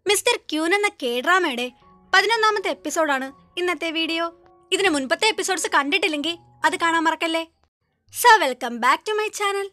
mister queen എന്ന K ഡ്രാമയുടെ പതിനൊന്നാമത്തെ എപ്പിസോഡാണ് ഇന്നത്തെ വീഡിയോ ഇതിന് മുൻപത്തെ എപ്പിസോഡ്സ് കണ്ടിട്ടില്ലെങ്കിൽ അത് കാണാൻ മറക്കല്ലേ so welcome back to my channel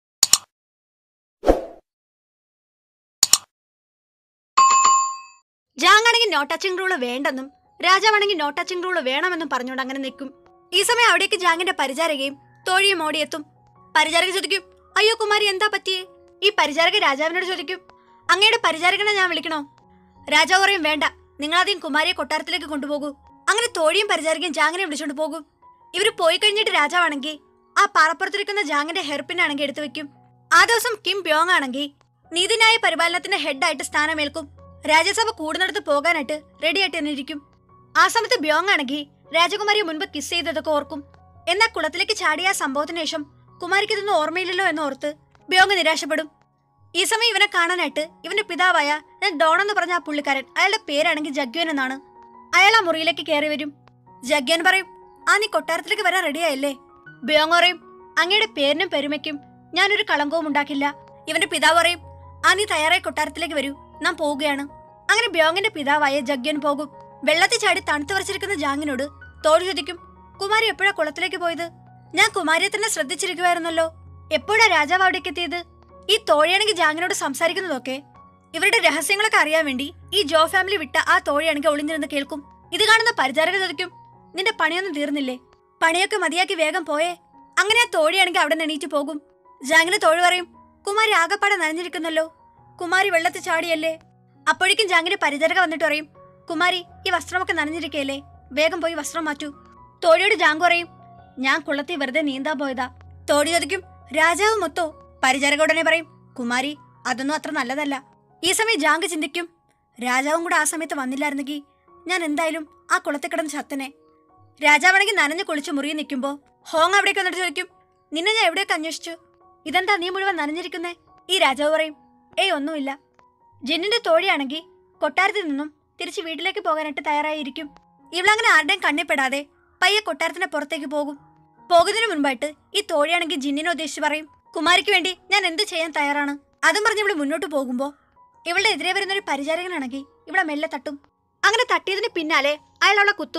ജാങ്ങാണെങ്കിൽ നോ ടച്ചിങ് റൂള് വേണ്ടെന്നും രാജാവാണെങ്കിൽ നോ ടച്ചിങ് റൂള് വേണമെന്നും പറഞ്ഞുകൊണ്ട് അങ്ങനെ നിൽക്കും ഈ സമയം അവിടേക്ക് ജാങ്ങിന്റെ പരിചാരകയും തോഴിയും ഓടിയെത്തും പരിചാരക ചോദിക്കും അയ്യോ കുമാരി എന്താ പറ്റിയേ ഈ പരിചാരക രാജാവിനോട് ചോദിക്കും അങ്ങയുടെ പരിചാരകനെ ഞാൻ വിളിക്കണോ രാജാവ് പറയും വേണ്ട നിങ്ങളാദ്യം കുമാരിയെ കൊട്ടാരത്തിലേക്ക് കൊണ്ടുപോകൂ അങ്ങനെ തോഴിയും പരിചാരകയും ജാങ്ങിനെ വിളിച്ചോണ്ട് പോകും ഇവര് പോയി കഴിഞ്ഞിട്ട് രാജാവാണെങ്കിൽ ആ പാറപ്പുറത്തിരിക്കുന്ന ജാങ്ങിന്റെ ഹെർപ്പിനാണെങ്കിൽ എടുത്തു വെക്കും ആ ദിവസം കിം ബ്യോങ് ആണെങ്കിൽ നീതിന്യായ പരിപാലനത്തിന്റെ ഹെഡായിട്ട് സ്ഥാനമേൽക്കും രാജ്യസഭ കൂടുന്നിടത്ത് പോകാനായിട്ട് റെഡിയായിട്ട് തന്നെ ഇരിക്കും ആ സമയത്ത് ബ്യോങ് ആണെങ്കിൽ രാജകുമാരിയെ മുൻപ് കിസ് ചെയ്തതൊക്കെ ഓർക്കും എന്നാൽ കുളത്തിലേക്ക് ചാടിയ ആ സംഭവത്തിന് ശേഷം കുമാരിക്ക് ഇതൊന്നും ഓർമ്മയില്ലല്ലോ എന്ന് ഓർത്ത് ബ്യോങ് നിരാശപ്പെടും ഈ സമയം ഇവനെ കാണാനായിട്ട് ഇവന്റെ പിതാവായ ഞാൻ ഡോൺ എന്ന് പറഞ്ഞ ആ പുള്ളിക്കാരൻ അയാളുടെ പേരാണെങ്കിൽ ജഗ്യോൻ എന്നാണ് അയാൾ ആ മുറിയിലേക്ക് കയറി വരും ജഗ്യോൻ പറയും ആ നീ കൊട്ടാരത്തിലേക്ക് വരാൻ റെഡിയായല്ലേ ബ്യോങ് പറയും അങ്ങയുടെ പേരിനും പെരുമയ്ക്കും ഞാനൊരു കളങ്കവും ഉണ്ടാക്കില്ല ഇവന്റെ പിതാവ് പറയും ആ നീ തയ്യാറായി കൊട്ടാരത്തിലേക്ക് വരൂ നാം പോവുകയാണ് അങ്ങനെ ബ്യോങ്ങിന്റെ പിതാവായ ജഗ്യോൻ പോകും വെള്ളത്തിൽ ചാടി തണുത്തു വരച്ചിരിക്കുന്ന ജാങ്ങിനോട് തോഴി ചോദിക്കും കുമാരി എപ്പോഴാ കുളത്തിലേക്ക് പോയത് ഞാൻ കുമാരിയെ തന്നെ ശ്രദ്ധിച്ചിരിക്കുമായിരുന്നല്ലോ എപ്പോഴാ രാജാവ് അവിടേക്ക് എത്തിയത് ഈ തോഴിയാണെങ്കിൽ ജാങ്ങിനോട് സംസാരിക്കുന്നതൊക്കെ ഇവരുടെ രഹസ്യങ്ങളൊക്കെ അറിയാൻ വേണ്ടി ഈ ജോ ഫാമിലി വിട്ട ആ തോഴിയാണെങ്കിൽ ഒളിഞ്ഞിരുന്ന് കേൾക്കും ഇത് കാണുന്ന പരിചാരക ചോദിക്കും നിന്റെ പണിയൊന്നും തീർന്നില്ലേ പണിയൊക്കെ മതിയാക്കി വേഗം പോയേ അങ്ങനെ ആ തോഴിയാണെങ്കിൽ അവിടെ നിന്ന് എണീറ്റ് പോകും ജാങ്ങിന് തോഴി പറയും കുമാരി ആകപ്പാടെ നനഞ്ഞിരിക്കുന്നല്ലോ കുമാരി വെള്ളത്തിൽ ചാടിയല്ലേ അപ്പോഴേക്കും ജാങ്ങിന്റെ പരിചാരക വന്നിട്ട് പറയും കുമാരി ഈ വസ്ത്രമൊക്കെ നനഞ്ഞിരിക്കയല്ലേ വേഗം പോയി വസ്ത്രം മാറ്റൂ തോഴിയോട് ജാങ്ക് പറയും ഞാൻ കുളത്തിൽ വെറുതെ നീന്താൻ പോയതാ തോഴി ചോദിക്കും രാജാവ് മൊത്തോ പരിചാരക ഉടനെ പറയും കുമാരി അതൊന്നും അത്ര നല്ലതല്ല ഈ സമയം ജാങ്ക് ചിന്തിക്കും രാജാവും കൂടെ ആ സമയത്ത് വന്നില്ലായിരുന്നെങ്കിൽ ഞാൻ എന്തായാലും ആ കുളത്തിൽ കിടന്ന് ചത്തനെ രാജാവാണെങ്കിൽ നനഞ്ഞു കുളിച്ച് മുറിയിൽ നിൽക്കുമ്പോ ഹോങ് അവിടേക്ക് വന്നിട്ട് ചോദിക്കും നിന്നെ ഞാൻ എവിടെയൊക്കെ അന്വേഷിച്ചു ഇതെന്താ നീ മുഴുവൻ നനഞ്ഞിരിക്കുന്നേ ഈ രാജാവ് പറയും ഏയ് ഒന്നുമില്ല ജിന്നിന്റെ തോഴിയാണെങ്കിൽ കൊട്ടാരത്തിൽ നിന്നും തിരിച്ച് വീട്ടിലേക്ക് പോകാനായിട്ട് തയ്യാറായിരിക്കും ഇവളങ്ങനെ ആരുടെയും കണ്ണിപ്പെടാതെ പയ്യെ കൊട്ടാരത്തിന്റെ പുറത്തേക്ക് പോകും പോകുന്നതിന് മുൻപായിട്ട് ഈ തോഴിയാണെങ്കിൽ ജിന്നിനെ ഉദ്ദേശിച്ച് പറയും കുമാരിക്ക് വേണ്ടി ഞാൻ എന്ത് ചെയ്യാൻ തയ്യാറാണ് അതും പറഞ്ഞ് ഇവള് മുന്നോട്ട് പോകുമ്പോ ഇവളുടെ എതിരെ വരുന്ന ഒരു പരിചാരകനാണെങ്കിൽ ഇവിടെ മെല്ലെ തട്ടും അങ്ങനെ തട്ടിയതിന് പിന്നാലെ അയാൾ അവളെ കുത്തും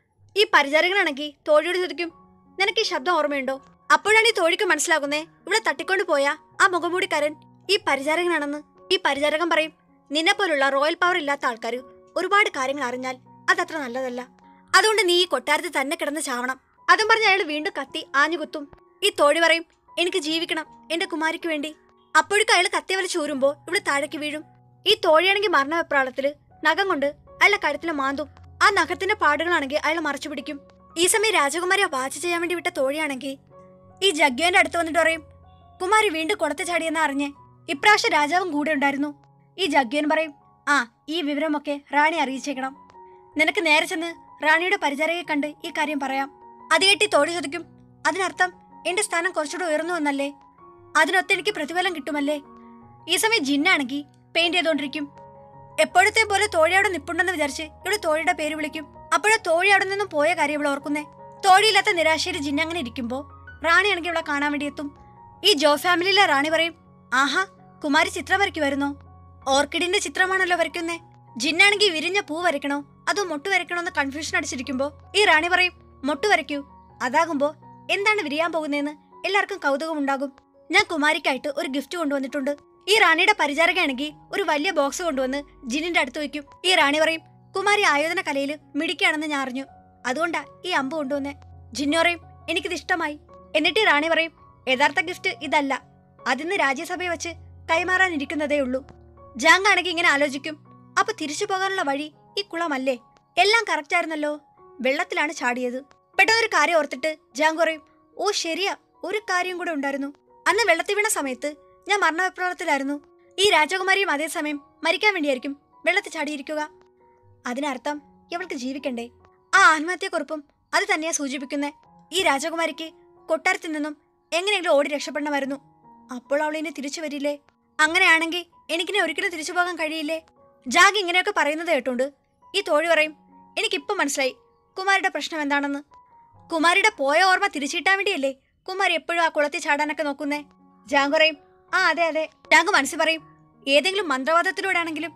ഈ പരിചാരകനാണെങ്കിൽ തോഴിയോട് ചോദിക്കും നിനക്ക് ഈ ശബ്ദം ഓർമ്മയുണ്ടോ അപ്പോഴാണ് ഈ തോഴിക്ക് മനസ്സിലാകുന്നേ ഇവിടെ തട്ടിക്കൊണ്ട് പോയ ആ മുഖമൂടിക്കാരൻ ഈ പരിചാരകനാണെന്ന് ഈ പരിചാരകൻ പറയും നിന്നെ പോലുള്ള റോയൽ പവർ ഇല്ലാത്ത ആൾക്കാർ ഒരുപാട് കാര്യങ്ങൾ അറിഞ്ഞാൽ അതത്ര നല്ലതല്ല അതുകൊണ്ട് നീ ഈ കൊട്ടാരത്തിൽ തന്നെ കിടന്ന് ചാവണം അതും പറഞ്ഞ് അയാൾ വീണ്ടും കത്തി ആഞ്ഞു കുത്തും ഈ തോഴി പറയും എനിക്ക് ജീവിക്കണം എന്റെ കുമാരിക്ക് വേണ്ടി അപ്പോഴേക്കും അയാൾ കത്തി വലിച്ച് ഊരുമ്പോ ഇവിടെ താഴേക്ക് വീഴും ഈ തോഴിയാണെങ്കിൽ മരണവെപ്രാളത്തില് നഖം കൊണ്ട് അയാളുടെ കഴുത്തിൽ മാന്തും ആ നഖത്തിന്റെ പാടുകളാണെങ്കിൽ അയാൾ മറച്ചു പിടിക്കും ഈ സമയം രാജകുമാരിയെ വാച്ച് ചെയ്യാൻ വേണ്ടി വിട്ട തോഴിയാണെങ്കിൽ ഈ ജഗ്യോന്റെ അടുത്ത് വന്നിട്ട് പറയും കുമാരി വീണ്ടും കുളത്ത് ചാടിയെന്ന് അറിഞ്ഞേ ഇപ്രാവശ്യം രാജാവും കൂടെ ഉണ്ടായിരുന്നു ഈ ജഗ്യോൻ പറയും ആ ഈ വിവരമൊക്കെ റാണി അറിയിച്ചേക്കണം നിനക്ക് നേരെ ചെന്ന് റാണിയുടെ പരിചാരകയെ കണ്ട് ഈ കാര്യം പറയാം അത് കേട്ടി തോടി ചോദിക്കും അതിനർത്ഥം എന്റെ സ്ഥാനം കുറച്ചുകൂടെ ഉയർന്നു എന്നല്ലേ അതിനൊത്ത് എനിക്ക് പ്രതിഫലം കിട്ടുമല്ലേ ഈ സമയം ജിന്നാണെങ്കിൽ പെയിന്റ് ചെയ്തോണ്ടിരിക്കും എപ്പോഴത്തെ പോലെ തോഴി അവിടെ നിപ്പുണ്ടെന്ന് വിചാരിച്ച് ഇവിടെ തോഴിയുടെ പേര് വിളിക്കും അപ്പോഴാ തോഴി അവിടെ നിന്നും പോയ കാര്യം ഇവിടെ ഓർക്കുന്നേ തോഴിയില്ലാത്ത നിരാശയിൽ ജിന്ന അങ്ങനെ ഇരിക്കുമ്പോ റാണിയാണെങ്കിൽ ഇവിടെ കാണാൻ വേണ്ടി എത്തും ഈ ജോ ഫാമിലിയിലെ റാണി പറയും ആഹാ കുമാരി ചിത്രം വരയ്ക്കുമായിരുന്നോ ഓർക്കിഡിന്റെ ചിത്രമാണല്ലോ വരയ്ക്കുന്നേ ജിന്നാണെങ്കിൽ വിരിഞ്ഞ പൂ വരയ്ക്കണോ അതോ മൊട്ട് വരയ്ക്കണോ എന്ന് കൺഫ്യൂഷൻ അടിച്ചിരിക്കുമ്പോ ഈ റാണി പറയും മൊട്ട് വരയ്ക്കൂ അതാകുമ്പോ എന്താണ് വിരിയാൻ പോകുന്നതെന്ന് എല്ലാവർക്കും കൗതുകം ഉണ്ടാകും ഞാൻ കുമാരിക്കായിട്ട് ഒരു ഗിഫ്റ്റ് കൊണ്ടുവന്നിട്ടുണ്ട് ഈ റാണിയുടെ പരിചാരകയാണെങ്കിൽ ഒരു വലിയ ബോക്സ് കൊണ്ടുവന്ന് ജിന്നിന്റെ അടുത്ത് വെക്കും ഈ റാണി പറയും കുമാരി ആയോധന കലയിൽ മിടിക്കുകയാണെന്ന് ഞാൻ അറിഞ്ഞു അതുകൊണ്ടാ ഈ അമ്പ് കൊണ്ടുവന്നേ ജിന്നു പറയും എനിക്കിത് ഇഷ്ടമായി എന്നിട്ട് ഈ റാണി പറയും യഥാർത്ഥ ഗിഫ്റ്റ് ഇതല്ല അതിന്ന് രാജ്യസഭയെ വെച്ച് കൈമാറാനിരിക്കുന്നതേ ഉള്ളൂ ജാങ് ആണെങ്കിൽ ഇങ്ങനെ ആലോചിക്കും അപ്പൊ തിരിച്ചു പോകാനുള്ള വഴി ഈ കുളമല്ലേ എല്ലാം കറക്റ്റ് ആയിരുന്നല്ലോ വെള്ളത്തിലാണ് ചാടിയത് പെട്ടെന്നൊരു കാര്യം ഓർത്തിട്ട് ജാങ് പറയും ഓ ശരിയാ ഒരു കാര്യം കൂടെ ഉണ്ടായിരുന്നു അന്ന് വെള്ളത്തിൽ വീണ സമയത്ത് ഞാൻ മരണവിപ്ലവത്തിലായിരുന്നു ഈ രാജകുമാരിയും അതേസമയം മരിക്കാൻ വേണ്ടിയായിരിക്കും വെള്ളത്തിൽ ചാടിയിരിക്കുക അതിനർത്ഥം ഇവൾക്ക് ജീവിക്കണ്ടേ ആ ആത്മഹത്യക്കുറിപ്പും അത് തന്നെയാ സൂചിപ്പിക്കുന്നേ ഈ രാജകുമാരിക്ക് കൊട്ടാരത്തിൽ നിന്നും എങ്ങനെയെങ്കിലും ഓടി രക്ഷപ്പെടണമായിരുന്നു അപ്പോൾ അവൾ ഇനി തിരിച്ചു വരില്ലേ അങ്ങനെയാണെങ്കിൽ എനിക്കിനെ ഒരിക്കലും തിരിച്ചു പോകാൻ കഴിയില്ലേ ജാഗ് ഇങ്ങനെയൊക്കെ പറയുന്നത് കേട്ടോണ്ട് ഈ തോഴി പറയും എനിക്കിപ്പം മനസ്സിലായി കുമാരിയുടെ പ്രശ്നം എന്താണെന്ന് കുമാരിയുടെ പോയ ഓർമ്മ തിരിച്ചിട്ടാൻ വേണ്ടിയല്ലേ കുമാരി എപ്പോഴും ആ കുളത്തിൽ ചാടാനൊക്കെ നോക്കുന്നേ ജാങ് പറയും ആ അതെ അതെ ജാങ്ക് മനസ്സിൽ പറയും ഏതെങ്കിലും മന്ത്രവാദത്തിലൂടെ ആണെങ്കിലും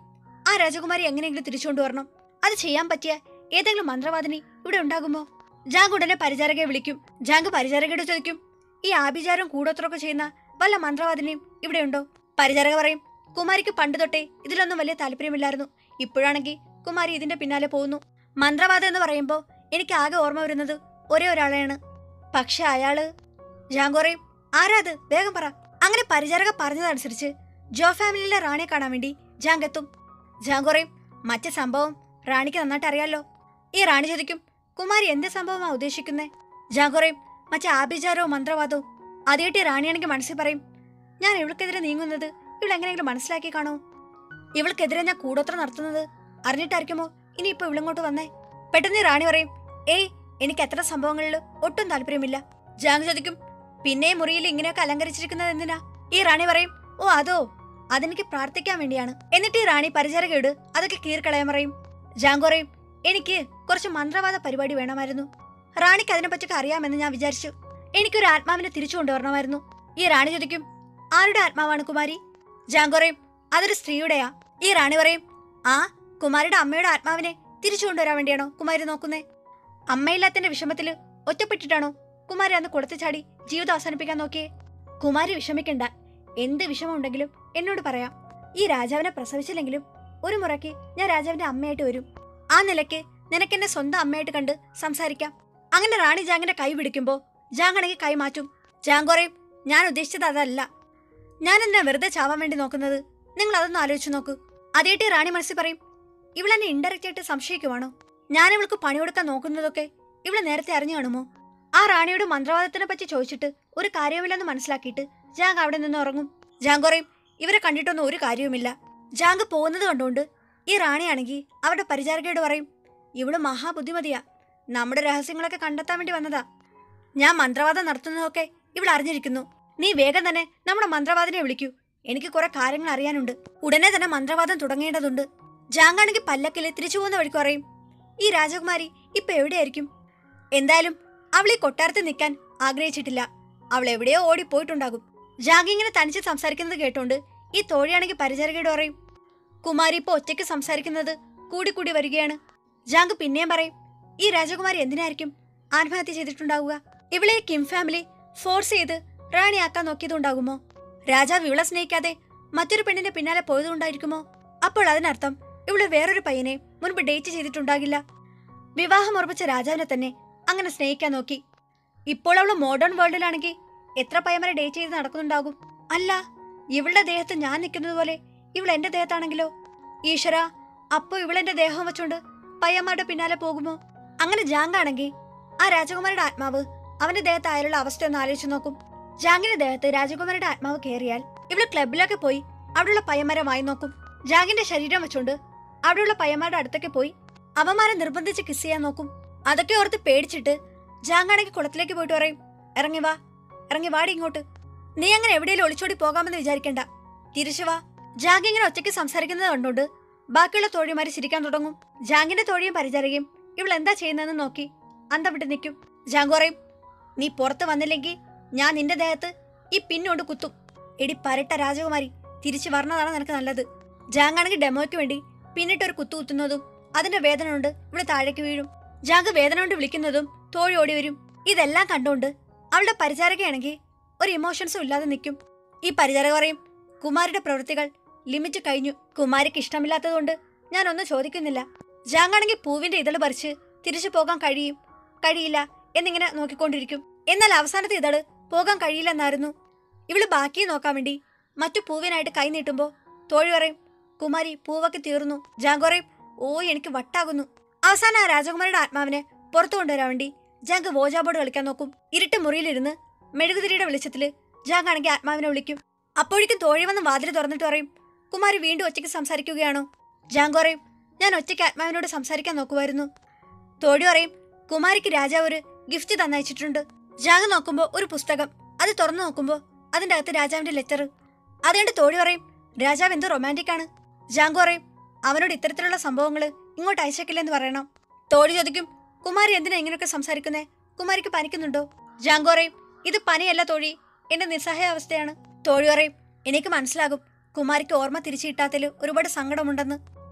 ആ രാജകുമാരി എങ്ങനെയെങ്കിലും തിരിച്ചുകൊണ്ടുവരണം അത് ചെയ്യാൻ പറ്റിയ ഏതെങ്കിലും മന്ത്രവാദിനി ഇവിടെ ഉണ്ടാകുമോ ജാങ്ക് ഉടനെ പരിചാരകയെ വിളിക്കും ജാങ്ക് പരിചാരകയോട് ചോദിക്കും ഈ ആഭിചാരം കൂടോത്രമൊക്കെ ചെയ്യുന്ന വല്ല മന്ത്രവാദിനിയും ഇവിടെയുണ്ടോ പരിചാരക പറയും കുമാരിക്ക് പണ്ട് തൊട്ടേ ഇതിലൊന്നും വലിയ താല്പര്യമില്ലായിരുന്നു ഇപ്പോഴാണെങ്കിൽ കുമാരി ഇതിന്റെ പിന്നാലെ പോകുന്നു മന്ത്രവാദം എന്ന് പറയുമ്പോൾ എനിക്ക് ആകെ ഓർമ്മ വരുന്നത് ഒരേ ഒരാളെയാണ് പക്ഷെ അയാള് ജാങ്ക് പറയും ആരാത് വേഗം പറ അങ്ങനെ പരിചാരക പറഞ്ഞതനുസരിച്ച് ജോ ഫാമിലിയിലെ റാണിയെ കാണാൻ വേണ്ടി ജാങ്ക് എത്തും ജാങ്ക് പറയും മറ്റേ സംഭവം റാണിക്ക് നന്നായിട്ട് അറിയാലോ ഈ റാണി ചോദിക്കും കുമാരി എന്ത് സംഭവമാ ഉദ്ദേശിക്കുന്നേ ജാങ്ക് പറയും മറ്റേ ആഭിചാരവും മന്ത്രവാദവും ആദ്യമായിട്ട് റാണിയാണെങ്കിൽ മനസ്സിൽ പറയും ഞാൻ ഇവൾക്കെതിരെ നീങ്ങുന്നത് ഇവൾ എങ്ങനെയെങ്കിലും മനസ്സിലാക്കി കാണോ ഇവൾക്കെതിരെ ഞാൻ കൂടോത്ര നടത്തുന്നത് അറിഞ്ഞിട്ടായിരിക്കുമോ ഇനി ഇപ്പൊ ഇവളിങ്ങോട്ട് വന്നേ പെട്ടെന്ന് ഈ റാണി പറയും ഏയ് എനിക്ക് എത്ര സംഭവങ്ങളിൽ ഒട്ടും താല്പര്യമില്ല ജാങ് ചോദിക്കും പിന്നെ ഈ മുറിയിൽ ഇങ്ങനെയൊക്കെ അലങ്കരിച്ചിരിക്കുന്നത് എന്തിനാ ഈ റാണി പറയും ഓ അതോ അതെനിക്ക് പ്രാർത്ഥിക്കാൻ വേണ്ടിയാണ് എന്നിട്ട് ഈ റാണി പരിചാരകയോട് അതൊക്കെ കീറിക്കളയാൻ പറയും ജാങ് പറയും എനിക്ക് കുറച്ച് മന്ത്രവാദ പരിപാടി വേണമായിരുന്നു റാണിക്ക് അതിനെപ്പറ്റിയൊക്കെ അറിയാമെന്ന് ഞാൻ വിചാരിച്ചു എനിക്കൊരു ആത്മാവിനെ തിരിച്ചു കൊണ്ടുവരണമായിരുന്നു ഈ റാണി ചോദിക്കും ആരുടെ ആത്മാവാണ് കുമാരി ജാങ് പറയും അതൊരു സ്ത്രീയുടെയാ ഈ റാണി പറയും ആ കുമാരിയുടെ അമ്മയുടെ ആത്മാവിനെ തിരിച്ചു കൊണ്ടുവരാൻ വേണ്ടിയാണോ കുമാരി നോക്കുന്നേ അമ്മയില്ലാത്തന്റെ വിഷമത്തില് ഒറ്റപ്പെട്ടിട്ടാണോ കുമാരി അന്ന് കൊടുത്തു ചാടി ജീവിതം അവസാനിപ്പിക്കാൻ നോക്കിയേ കുമാരി വിഷമിക്കണ്ട എന്ത് വിഷമമുണ്ടെങ്കിലും എന്നോട് പറയാം ഈ രാജാവിനെ പ്രസവിച്ചില്ലെങ്കിലും ഒരു മുറയ്ക്ക് ഞാൻ രാജാവിന്റെ അമ്മയായിട്ട് വരും ആ നിലയ്ക്ക് നിനക്കെന്നെ സ്വന്തം അമ്മയായിട്ട് കണ്ട് സംസാരിക്കാം അങ്ങനെ റാണി ജാങ്ങിന്റെ കൈ പിടിക്കുമ്പോ ജാങ്ങണെങ്കിൽ കൈ മാറ്റും ജാങ് പറയും ഞാൻ ഉദ്ദേശിച്ചത് അതല്ല ഞാൻ എന്നാ വെറുതെ ചാവാൻ വേണ്ടി നോക്കുന്നത് നിങ്ങൾ അതൊന്ന് ആലോചിച്ചു നോക്കൂ അതേട്ടി റാണി മനസ്സിൽ പറയും ഇവളെന്നെ ഇൻഡയറക്റ്റ് ആയിട്ട് സംശയിക്കുവാണോ ഞാൻ ഇവൾക്ക് പണി കൊടുക്കാൻ നോക്കുന്നതൊക്കെ ഇവള് നേരത്തെ അറിഞ്ഞു കാണുമോ ആ റാണിയോട് മന്ത്രവാദത്തിനെ പറ്റി ചോദിച്ചിട്ട് ഒരു കാര്യവുമില്ലെന്ന് മനസ്സിലാക്കിയിട്ട് ജാങ് അവിടെ നിന്ന് ഉറങ്ങും ജാങ് പറയും ഇവരെ കണ്ടിട്ടൊന്നും ഒരു കാര്യവുമില്ല ജാങ് പോകുന്നത് കണ്ടുകൊണ്ട് ഈ റാണിയാണെങ്കിൽ അവരുടെ പരിചാരകയോട് പറയും ഇവള് മഹാബുദ്ധിമതിയാ നമ്മുടെ രഹസ്യങ്ങളൊക്കെ കണ്ടെത്താൻ വേണ്ടി വന്നതാ ഞാൻ മന്ത്രവാദം നടത്തുന്നതൊക്കെ ഇവൾ അറിഞ്ഞിരിക്കുന്നു നീ വേഗം തന്നെ നമ്മുടെ മന്ത്രവാദിനെ വിളിക്കൂ എനിക്ക് കുറെ കാര്യങ്ങൾ അറിയാനുണ്ട് ഉടനെ തന്നെ മന്ത്രവാദം തുടങ്ങേണ്ടതുണ്ട് ജാങ്കാണെങ്കിൽ പല്ലക്കില് തിരിച്ചു പോകുന്ന വഴിക്ക് പറയും ഈ രാജകുമാരി ഇപ്പൊ എവിടെയായിരിക്കും എന്തായാലും അവൾ ഈ കൊട്ടാരത്തിൽ നിൽക്കാൻ ആഗ്രഹിച്ചിട്ടില്ല അവൾ എവിടെയോ ഓടിപ്പോയിട്ടുണ്ടാകും ജാങ് ഇങ്ങനെ തനിച്ച് സംസാരിക്കുന്നത് കേട്ടോണ്ട് ഈ തോഴിയാണെങ്കിൽ പരിചാരകയോട് പറയും കുമാരി ഇപ്പൊ ഒറ്റയ്ക്ക് സംസാരിക്കുന്നത് കൂടി കൂടി വരികയാണ് ജാങ് പിന്നെയും പറയും ഈ രാജകുമാരി എന്തിനായിരിക്കും ആത്മഹത്യ ചെയ്തിട്ടുണ്ടാവുക ഇവളെ കിം ഫാമിലി ഫോഴ്സ് ചെയ്ത് റാണിയാക്കാൻ നോക്കിയതുണ്ടാകുമോ രാജാവ് ഇവളെ സ്നേഹിക്കാതെ മറ്റൊരു പെണ്ണിന്റെ പിന്നാലെ പോയതുകൊണ്ടായിരിക്കുമോ അപ്പോൾ അതിനർത്ഥം ഇവള് വേറൊരു പയ്യനെ മുൻപ് ഡേറ്റ് ചെയ്തിട്ടുണ്ടാകില്ല വിവാഹം ഉറപ്പിച്ച രാജാവിനെ തന്നെ അങ്ങനെ സ്നേഹിക്കാൻ നോക്കി ഇപ്പോൾ അവള് മോഡേൺ വേൾഡിലാണെങ്കിൽ എത്ര പയ്യന്മാരെ ഡേറ്റ് ചെയ്ത് നടക്കുന്നുണ്ടാകും അല്ല ഇവളുടെ ദേഹത്ത് ഞാൻ നിൽക്കുന്നത് പോലെ ഇവൾ എന്റെ ദേഹത്താണെങ്കിലോ ഈശ്വര അപ്പോ ഇവളെന്റെ ദേഹം വെച്ചോണ്ട് പയ്യന്മാരുടെ പിന്നാലെ പോകുമോ അങ്ങനെ ജാങ്കാണെങ്കിൽ ആ രാജകുമാരിയുടെ ആത്മാവ് അവന്റെ ദേഹത്ത് അയാളുള്ള അവസ്ഥ ഒന്ന് ആലോചിച്ച് നോക്കും ജാങ്കിന്റെ ദേഹത്ത് രാജകുമാരിയുടെ ആത്മാവ് കയറിയാൽ ഇവള് ക്ലബിലൊക്കെ പോയി അവിടെയുള്ള പയ്യന്മാരെ വായി നോക്കും ജാങ്കിന്റെ ശരീരം വെച്ചോണ്ട് അവിടെയുള്ള പയ്യന്മാരുടെ അടുത്തൊക്കെ പോയി അവന്മാരെ നിർബന്ധിച്ച് കിസ് ചെയ്യാൻ നോക്കും അതൊക്കെ ഓർത്ത് പേടിച്ചിട്ട് ജാങ്കാണെങ്കിൽ കുളത്തിലേക്ക് പോയിട്ട് പറയും ഇറങ്ങി വാ ഇറങ്ങി വാടി ഇങ്ങോട്ട് നീ അങ്ങനെ എവിടെയെങ്കിലും ഒളിച്ചോടി പോകാമെന്ന് വിചാരിക്കണ്ട തിരിച്ചു വാ ജാങ് ഇങ്ങനെ ഒറ്റയ്ക്ക് സംസാരിക്കുന്നത് കണ്ടോണ്ട് ബാക്കിയുള്ള തോഴിമാര് ചിരിക്കാൻ തുടങ്ങും ജാങ്കിന്റെ തോഴിയും പരിചാരകയും ഇവൾ എന്താ ചെയ്യുന്നതെന്ന് നോക്കി അന്തം വിട്ട് നിൽക്കും ജാങ്ക് പറയും നീ പുറത്ത് വന്നില്ലെങ്കിൽ ഞാൻ നിന്റെ ദേഹത്ത് ഈ പിന്നോണ്ട് കുത്തും എടി പരട്ട രാജകുമാരി തിരിച്ചു വരണതാണ് നിനക്ക് നല്ലത് ജാങ്കാണെങ്കിൽ ഡെമോയ്ക്ക് വേണ്ടി പിന്നിട്ടൊരു കുത്തു കുത്തുന്നതും അതിന്റെ വേദന കൊണ്ട് ഇവിടെ താഴേക്ക് വീഴും ജാങ്ക് വേദന കൊണ്ട് വിളിക്കുന്നതും തോഴി ഓടി വരും ഇതെല്ലാം കണ്ടുകൊണ്ട് അവളുടെ പരിചാരകയാണെങ്കിൽ ഒരു ഇമോഷൻസും ഇല്ലാതെ നിൽക്കും ഈ പരിചാരക പറയും കുമാരിയുടെ പ്രവൃത്തികൾ ലിമിറ്റ് കഴിഞ്ഞു കുമാരിക്ക് ഇഷ്ടമില്ലാത്തതുകൊണ്ട് ഞാൻ ഒന്നും ചോദിക്കുന്നില്ല ജാങ്കാണെങ്കിൽ പൂവിന്റെ ഇതള് പറിച്ച് തിരിച്ചു പോകാൻ കഴിയും കഴിയില്ല എന്നിങ്ങനെ നോക്കിക്കൊണ്ടിരിക്കും എന്നാൽ അവസാനത്തെ ഇതള് പോകാൻ കഴിയില്ലെന്നായിരുന്നു ഇവള് ബാക്കി നോക്കാൻ വേണ്ടി മറ്റു പൂവിനായിട്ട് കൈ നീട്ടുമ്പോ തോഴി പറയും കുമാരി പൂവൊക്കെ തീർന്നു ജാങ്ക് പറയും ഓ എനിക്ക് വട്ടാകുന്നു അവസാനം ആ രാജകുമാരിയുടെ ആത്മാവിനെ പുറത്തു കൊണ്ടുവരാൻ വേണ്ടി ജാങ്ക് വോജാ ബോർഡ് കളിക്കാൻ നോക്കും ഇരുട്ട് മുറിയിലിരുന്ന് മെഴുകുതിരിയുടെ വെളിച്ചത്തില് ജാങ്ക് ആണെങ്കിൽ ആത്മാവിനെ വിളിക്കും അപ്പോഴേക്കും തോഴി വന്ന് വാതിൽ തുറന്നിട്ട് പറയും കുമാരി വീണ്ടും ഒറ്റയ്ക്ക് സംസാരിക്കുകയാണോ ജാങ്ക് പറയും ഞാൻ ഒറ്റയ്ക്ക് ആത്മാവിനോട് സംസാരിക്കാൻ നോക്കുമായിരുന്നു തോഴി പറയും കുമാരിക്ക് രാജാവ് ഒരു ഗിഫ്റ്റ് തന്നയച്ചിട്ടുണ്ട് ജാങ് നോക്കുമ്പോ ഒരു പുസ്തകം അത് തുറന്നു നോക്കുമ്പോ അതിന്റെ അകത്ത് രാജാവിന്റെ ലെറ്റർ അതുകൊണ്ട് തോഴി പറയും രാജാവ് എന്തോ റൊമാൻറ്റിക് ആണ് ജാങ്ക് പറയും അവനോട് ഇത്തരത്തിലുള്ള സംഭവങ്ങള് ഇങ്ങോട്ട് അയച്ചേക്കില്ലെന്ന് പറയണം തോഴി ചോദിക്കും കുമാരി എന്തിനാ ഇങ്ങനെയൊക്കെ സംസാരിക്കുന്നേ കുമാരിക്ക് പനിക്കുന്നുണ്ടോ ജാങ്ക് പറയും ഇത് പനിയല്ല തോഴി എന്റെ നിസ്സഹായ അവസ്ഥയാണ് തോഴി പറയും എനിക്ക് മനസ്സിലാകും കുമാരിക്ക് ഓർമ്മ തിരിച്ചു കിട്ടാത്തതിൽ ഒരുപാട് സങ്കടമുണ്ടെന്ന്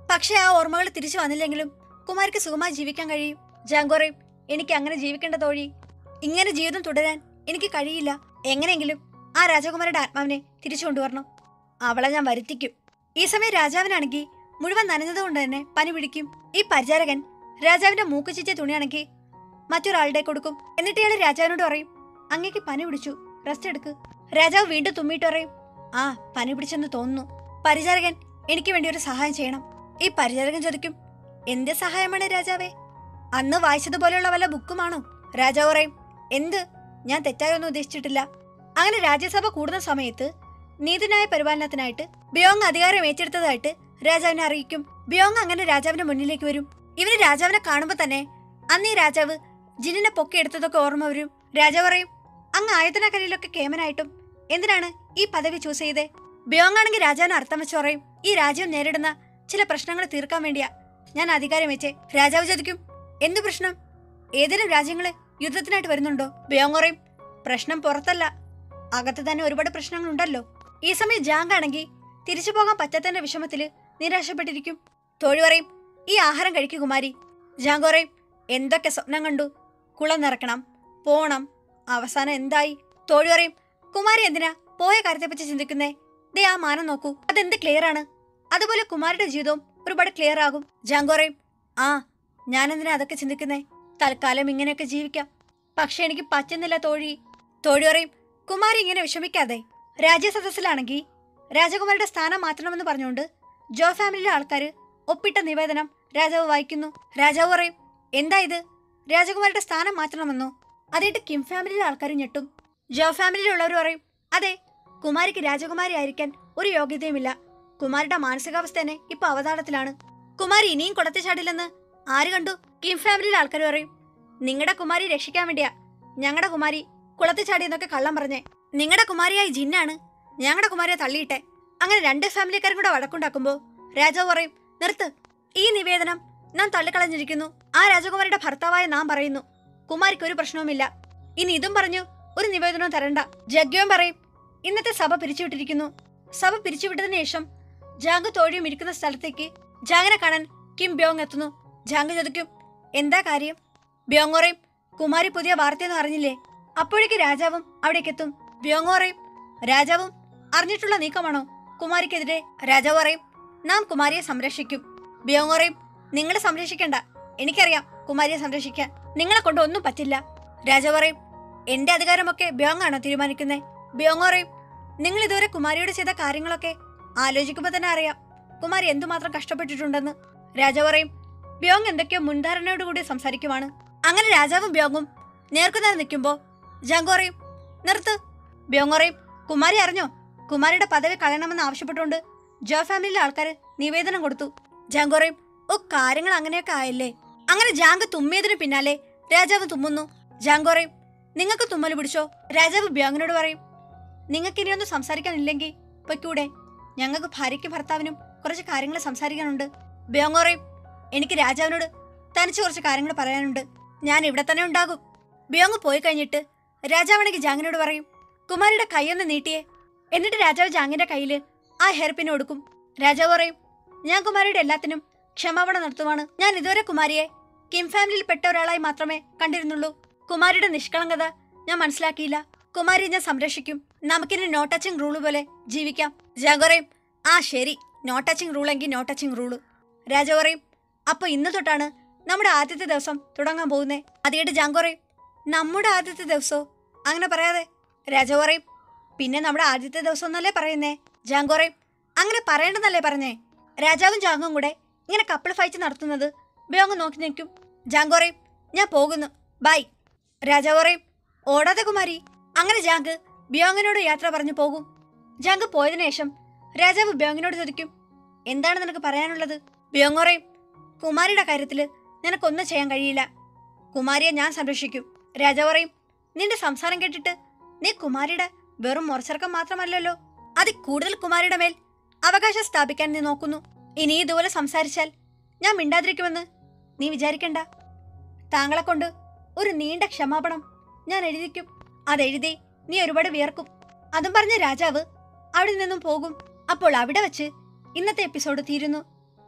പക്ഷെ ആ ഓർമ്മകൾ തിരിച്ചു വന്നില്ലെങ്കിലും കുമാരിക്ക് സുഖമായി ജീവിക്കാൻ കഴിയും ജാങ്കോറയും എനിക്ക് അങ്ങനെ ജീവിക്കേണ്ട തോഴി ഇങ്ങനെ ജീവിതം തുടരാൻ എനിക്ക് കഴിയില്ല എങ്ങനെയെങ്കിലും ആ രാജകുമാരിയുടെ ആത്മാവിനെ തിരിച്ചു കൊണ്ടുവരണം അവളെ ഞാൻ വരുത്തിക്കും ഈ സമയം രാജാവിനാണെങ്കിൽ മുഴുവൻ നനഞ്ഞതുകൊണ്ട് തന്നെ പനി പിടിക്കും ഈ പരിചാരകൻ രാജാവിന്റെ മൂക്ക് ചീറ്റിയ തുണിയാണെങ്കിൽ മറ്റൊരാളുടെ കൊടുക്കും എന്നിട്ട് ഇയാൾ രാജാവിനോട് പറയും അങ്ങേക്ക് പനി പിടിച്ചു റെസ്റ്റ് എടുക്ക് രാജാവ് വീണ്ടും തുമ്മിയിട്ട് പറയും ആ പനി പിടിച്ചെന്ന് തോന്നുന്നു പരിചാരകൻ എനിക്ക് വേണ്ടി ഒരു സഹായം ചെയ്യണം ഈ പരിചാരകൻ ചോദിക്കും എന്ത് സഹായമാണ് രാജാവേ അന്ന് വായിച്ചതുപോലെയുള്ള വല്ല ബുക്കുമാണോ രാജാവ് പറയും എന്ത് ഞാൻ തെറ്റായൊന്നും ഉദ്ദേശിച്ചിട്ടില്ല അങ്ങനെ രാജ്യസഭ കൂടുന്ന സമയത്ത് നീതിന്യായ പരിപാലനത്തിനായിട്ട് ബിയോങ് അധികാരം ഏറ്റെടുത്തതായിട്ട് രാജാവിനെ അറിയിക്കും ബിയോങ് അങ്ങനെ രാജാവിന്റെ മുന്നിലേക്ക് വരും ഇവന് രാജാവിനെ കാണുമ്പോൾ തന്നെ അന്ന് ഈ രാജാവ് ജിന്നിനെ പൊക്കിയെടുത്തതൊക്കെ ഓർമ്മ വരും രാജാവ് പറയും അങ്ങ് ആയതനക്കരയിലൊക്കെ കേമനായിട്ടും എന്തിനാണ് ഈ പദവി ചൂസ് ചെയ്തേ ബിയോങ് ആണെങ്കിൽ രാജാവിന് അർത്ഥം വെച്ച് പറയും ഈ രാജ്യം നേരിടുന്ന ചില പ്രശ്നങ്ങൾ തീർക്കാൻ വേണ്ടിയാ ഞാൻ അധികാരം വെച്ചേ രാജാവ് ചോദിക്കും എന്ത് പ്രശ്നം ഏതെങ്കിലും രാജ്യങ്ങള് യുദ്ധത്തിനായിട്ട് വരുന്നുണ്ടോ ബിയോങ് പറയും പ്രശ്നം പുറത്തല്ല അകത്ത് തന്നെ ഒരുപാട് പ്രശ്നങ്ങളുണ്ടല്ലോ ഈ സമയം ജാങ് ആണെങ്കിൽ തിരിച്ചു പോകാൻ പറ്റാത്തതിന്റെ വിഷമത്തില് നിരാശപ്പെട്ടിരിക്കും തോഴി പറയും ഈ ആഹാരം കഴിക്കൂ കുമാരി ജാങ് പറയും എന്തൊക്കെ സ്വപ്നം കണ്ടു കുളം നിറക്കണം പോണം അവസാനം എന്തായി തോഴി പറയും കുമാരി എന്തിനാ പോയ കാര്യത്തെപ്പറ്റി ചിന്തിക്കുന്നേ ദേ ആ മാനം നോക്കൂ അതെന്ത് ക്ലിയർ ആണ് അതുപോലെ കുമാരിയുടെ ജീവിതവും ഒരുപാട് ക്ലിയർ ആകും ജാങ്ക് പറയും ആ ഞാനെന്തിനാ അതൊക്കെ ചിന്തിക്കുന്നേ തൽക്കാലം ഇങ്ങനെയൊക്കെ ജീവിക്കാം പക്ഷെ എനിക്ക് പറ്റുന്നില്ല തോഴി തോഴി പറയും കുമാരി ഇങ്ങനെ വിഷമിക്കാതെ രാജ്യസദസ്സിലാണെങ്കിൽ രാജകുമാരിയുടെ സ്ഥാനം മാറ്റണമെന്ന് പറഞ്ഞുകൊണ്ട് ജോ ഫാമിലിയിലെ ആൾക്കാര് ഒപ്പിട്ട നിവേദനം രാജാവ് വായിക്കുന്നു രാജാവ് പറയും എന്താ ഇത് രാജകുമാരിയുടെ സ്ഥാനം മാറ്റണമെന്നോ അതേട്ട് കിം ഫാമിലിയിലെ ആൾക്കാർ ഞെട്ടും ജോ ഫാമിലിയിലുള്ളവർ പറയും അതെ കുമാരിക്ക് രാജകുമാരി ആയിരിക്കാൻ ഒരു യോഗ്യതയുമില്ല കുമാരിയുടെ മാനസികാവസ്ഥ തന്നെ ഇപ്പൊ അവതാളത്തിലാണ് കുമാരി ഇനിയും കുളത്തിൽ ചാടില്ലെന്ന് ആര് കണ്ടു കിം ഫാമിലിയിലെ ആൾക്കാർ പറയും നിങ്ങളുടെ കുമാരി രക്ഷിക്കാൻ വേണ്ടിയാ ഞങ്ങളുടെ കുമാരി കുളത്തിൽ ചാടിയെന്നൊക്കെ കള്ളം പറഞ്ഞേ നിങ്ങളുടെ കുമാരിയായി ജിന്നാണ് ഞങ്ങളുടെ കുമാരിയെ തള്ളിയിട്ടെ അങ്ങനെ രണ്ട് ഫാമിലിക്കാരും കൂടെ വഴക്കുണ്ടാക്കുമ്പോ രാജാവ് പറയും നിർത്ത് ഈ നിവേദനം നാം തള്ളിക്കളഞ്ഞിരിക്കുന്നു ആ രാജകുമാരിയുടെ ഭർത്താവായ നാം പറയുന്നു കുമാരിക്ക് ഒരു പ്രശ്നവുമില്ല ഇനി ഇതും പറഞ്ഞു ഒരു നിവേദനവും തരണ്ട ജഗ്യവും പറയും ഇന്നത്തെ സഭ പിരിച്ചുവിട്ടിരിക്കുന്നു സഭ പിരിച്ചുവിട്ടതിന് ശേഷം ജാങ്ക് തോഴിയും ഇരിക്കുന്ന സ്ഥലത്തേക്ക് ജാങ്കിനെ കാണാൻ കിം ബ്യോങ് എത്തുന്നു ജാങ്ക് ചോദിക്കും എന്താ കാര്യം ബ്യോങ് പറയും കുമാരി പുതിയ വാർത്തയൊന്നും അറിഞ്ഞില്ലേ അപ്പോഴേക്ക് രാജാവും അവിടേക്ക് എത്തും ബ്യോങ് പറയും രാജാവും അറിഞ്ഞിട്ടുള്ള നീക്കമാണോ കുമാരിക്കെതിരെ രാജാവ് പറയും നാം കുമാരിയെ സംരക്ഷിക്കും ബ്യോങ് പറയും നിങ്ങളെ സംരക്ഷിക്കണ്ട എനിക്കറിയാം കുമാരിയെ സംരക്ഷിക്കാൻ നിങ്ങളെ കൊണ്ട് ഒന്നും പറ്റില്ല രാജാവ് പറയും എന്റെ അധികാരമൊക്കെ ബ്യോങ് ആണോ തീരുമാനിക്കുന്നേ ബ്യോങ് പറയും നിങ്ങൾ ഇതുവരെ കുമാരിയോട് ചെയ്ത കാര്യങ്ങളൊക്കെ ആലോചിക്കുമ്പോൾ തന്നെ അറിയാം കുമാരി എന്തുമാത്രം കഷ്ടപ്പെട്ടിട്ടുണ്ടെന്ന് രാജാവ് പറയും ബ്യോങ് എന്തൊക്കെയോ മുൻധാരണയോടുകൂടി സംസാരിക്കുവാണ് അങ്ങനെ രാജാവും ബ്യോങ്ങും നേർക്കുനേർ നിൽക്കുമ്പോ ജാങ്ക് പറയും നിർത്ത് ബ്യോങ് പറയും കുമാരി അറിഞ്ഞോ കുമാരിയുടെ പദവി കളയണമെന്ന് ആവശ്യപ്പെട്ടുകൊണ്ട് ജോ ഫാമിലിയിലെ ആൾക്കാർ നിവേദനം കൊടുത്തു ജാങ്ക് പറയും ഓ കാര്യങ്ങൾ അങ്ങനെയൊക്കെ ആയല്ലേ അങ്ങനെ ജാങ്ക് തുമ്മിയതിന് പിന്നാലെ രാജാവ് തുമ്മുന്നു ജാങ്ക് പറയും നിങ്ങൾക്ക് തുമ്മൽ പിടിച്ചോ രാജാവ് ബ്യോങ്ങിനോട് പറയും നിങ്ങൾക്ക് ഇനിയൊന്നും സംസാരിക്കാനില്ലെങ്കിൽ പൊയ്ക്കൂടെ ഞങ്ങൾക്ക് ഭാര്യയ്ക്കും ഭർത്താവിനും കുറച്ച് കാര്യങ്ങൾ സംസാരിക്കാനുണ്ട് ബ്യോങ് പറയും എനിക്ക് രാജാവിനോട് തനിച്ച് കുറച്ച് കാര്യങ്ങൾ പറയാനുണ്ട് ഞാൻ ഇവിടെ തന്നെ ഉണ്ടാകും ബ്യോങ് പോയി കഴിഞ്ഞിട്ട് രാജാവാണെങ്കിൽ ജാങ്ങിനോട് പറയും കുമാരിയുടെ കൈയൊന്ന് നീട്ടിയേ എന്നിട്ട് രാജാവ് ജാങ്ങിന്റെ കയ്യില് ആ ഹെയർപിൻ കൊടുക്കും രാജാവ് പറയും ഞാൻ കുമാരിയുടെ എല്ലാത്തിനും ക്ഷമാപണം നടത്തുവാണ് ഞാൻ ഇതുവരെ കുമാരിയെ കിം ഫാമിലിയിൽ പെട്ട ഒരാളായി മാത്രമേ കണ്ടിരുന്നുള്ളൂ കുമാരിയുടെ നിഷ്കളങ്കത ഞാൻ മനസ്സിലാക്കിയില്ല കുമാരിയെ ഞാൻ സംരക്ഷിക്കും നമുക്കിനി നോ ടച്ചിങ് റൂള് പോലെ ജീവിക്കാം ജാങ്ക് പറയും ആ ശരി നോ ടച്ചിങ് റൂൾ എങ്കിൽ നോ ടച്ചിങ് റൂള് രാജാവ് പറയും അപ്പൊ ഇന്ന് തൊട്ടാണ് നമ്മുടെ ആദ്യത്തെ ദിവസം തുടങ്ങാൻ പോകുന്നേ അതിയിട്ട് ജാങ്ക് പറയും നമ്മുടെ ആദ്യത്തെ ദിവസോ അങ്ങനെ പറയാതെ രാജാവ് പറയും പിന്നെ നമ്മുടെ ആദ്യത്തെ ദിവസം എന്നല്ലേ പറയുന്നേ ജാങ്ക് പറയും അങ്ങനെ പറയണ്ടെന്നല്ലേ പറഞ്ഞേ രാജാവും ജാങ്കും കൂടെ ഇങ്ങനെ കപ്പിൾ ഫൈറ്റ് നടത്തുന്നത് ബിയോങ് നോക്കി നിൽക്കും ജാങ്ക് പറയും ഞാൻ പോകുന്നു ബൈ രാജാവ് പറയും ഓടാതെ കുമാരി അങ്ങനെ ജാങ്ക് ബിയോങ്ങിനോട് യാത്ര പറഞ്ഞു പോകും ജാങ്ക് പോയതിനു ശേഷം രാജാവ് ബിയോങ്ങിനോട് ചോദിക്കും എന്താണ് നിനക്ക് പറയാനുള്ളത് ബിയോങ് പറയും കുമാരിയുടെ കാര്യത്തില് നിനക്കൊന്നും ചെയ്യാൻ കഴിയില്ല കുമാരിയെ ഞാൻ സംരക്ഷിക്കും രാജാവ് പറയും നിന്റെ സംസാരം കേട്ടിട്ട് നീ കുമാരിയുടെ വെറും മുറച്ചെറുക്കം മാത്രമല്ലല്ലോ അതിൽ കൂടുതൽ കുമാരിയുടെ മേൽ അവകാശം സ്ഥാപിക്കാൻ നീ നോക്കുന്നു ഇനി ഇതുപോലെ സംസാരിച്ചാൽ ഞാൻ മിണ്ടാതിരിക്കുമെന്ന് നീ വിചാരിക്കണ്ട താങ്കളെ കൊണ്ട് ഒരു നീണ്ട ക്ഷമാപണം ഞാൻ എഴുതിക്കും അതെഴുതി നീ ഒരുപാട് വിയർക്കും അതും പറഞ്ഞ രാജാവ് അവിടെ നിന്നും പോകും അപ്പോൾ അവിടെ വെച്ച് ഇന്നത്തെ എപ്പിസോഡ് തീരുന്നു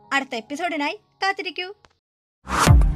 അടുത്ത എപ്പിസോഡിനായി കാത്തിരിക്കൂ